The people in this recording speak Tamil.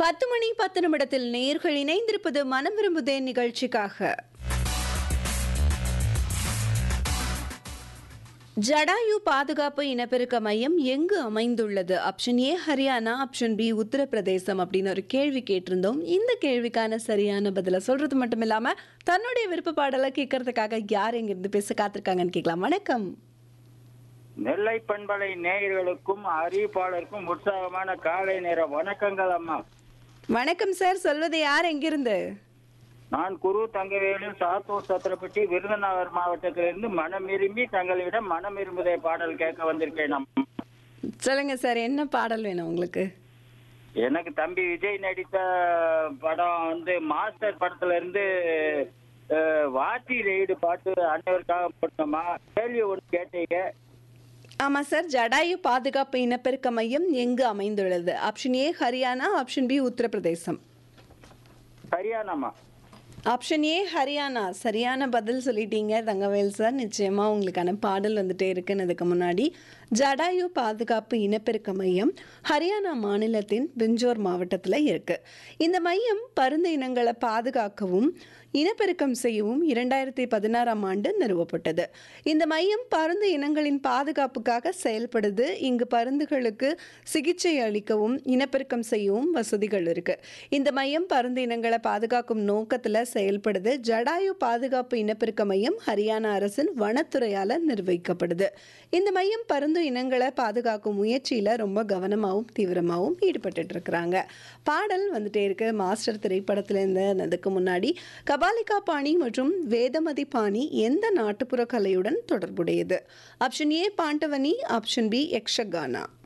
பத்து மணி பத்து நிமிடத்தில் நேர்கள் இணைந்திருப்பது மனம் விரும்புதே நிகழ்ச்சிக்காக ஜடாயு பாதுகாப்பு இனப்பெருக்க மையம் எங்கு அமைந்துள்ளது option A Haryana option B Uttar Pradesh அப்படின்னு ஒரு கேள்வி கேட்டிருந்தோம் இந்த கேள்விக்கான சரியான பதிலை சொல்றது மட்டும் இல்லாம தன்னுடைய விருப்ப பாடலை கேட்கறதுக்காக யார் எங்கிருந்து பேச காத்திருக்காங்கன்னு கேட்கலாம் வணக்கம் நெல்லை பண்பலை நேயர்களுக்கும் அறிவிப்பாளருக்கும் உற்சாகமான காலை நேர வணக்கங்கள் அம்மா வணக்கம் சார் சொல்வது யார் எங்கிருந்து நான் குரு தங்கவேலு சாத்தூர் சத்திரப்பட்டி விருதுநகர் மாவட்டத்திலிருந்து மனம் விரும்பி தங்களிடம் மனம் விரும்புதை பாடல் கேட்க வந்திருக்கேன் அம்மா. சொல்லுங்க சார் என்ன பாடல் வேணும் உங்களுக்கு எனக்கு தம்பி விஜய் நடித்த படம் வந்து மாஸ்டர் படத்துல இருந்து அஹ், வாத்தி ரெய்டு பாட்டு அனைவருக்காக போட்டோமா கேள்வி ஒன்று கேட்டீங்க ஆமா சார் ஜடாயு பாதுகாப்பு இனப்பெருக்க மையம் எங்கு அமைந்துள்ளது option A Haryana option B Uttar Pradesh சரியானம்மா ஆப்ஷன் ஏ ஹரியானா சரியான பதில் சொல்லிட்டீங்க தங்கவேல் சார் நிச்சயமா உங்களுக்கான பாடல் வந்துட்டே இருக்குன்னு அதுக்கு முன்னாடி ஜடாயு பாதுகாப்பு இனப்பெருக்க மையம் ஹரியானா மாநிலத்தின் பிஞ்சோர் மாவட்டத்தில் இருக்கு இந்த மையம் பருந்து இனங்களை பாதுகாக்கவும் இனப்பெருக்கம் செய்யவும் இரண்டாயிரத்தி பதினாறாம் ஆண்டு நிறுவப்பட்டது இந்த மையம் பருந்து இனங்களின் பாதுகாப்புக்காக செயல்படுது இங்கு பருந்துகளுக்கு சிகிச்சை அளிக்கவும் இனப்பெருக்கம் செய்யவும் வசதிகள் இருக்கு இந்த மையம் பருந்து இனங்களை பாதுகாக்கும் நோக்கத்தில் செயல்படுது ஜடாயு பாதுகாப்பு இனப்பெருக்க மையம் ஹரியானா அரசின் வனத்துறையால் நிர்வகிக்கப்படுது இந்த மையம் பருந்து இனங்களை பாதுகாக்கும் முயற்சியில் ரொம்ப கவனமாகவும் தீவிரமாகவும் ஈடுபட்டுட்டு இருக்கிறாங்க பாடல் வந்துட்டே இருக்கு மாஸ்டர் திரைப்படத்திலேருந்து அதுக்கு முன்னாடி கபாலிகா பாணி மற்றும் வேதமதி பாணி எந்த நாட்டுப்புற கலையுடன் தொடர்புடையது option A Pandavani option B Yakshagana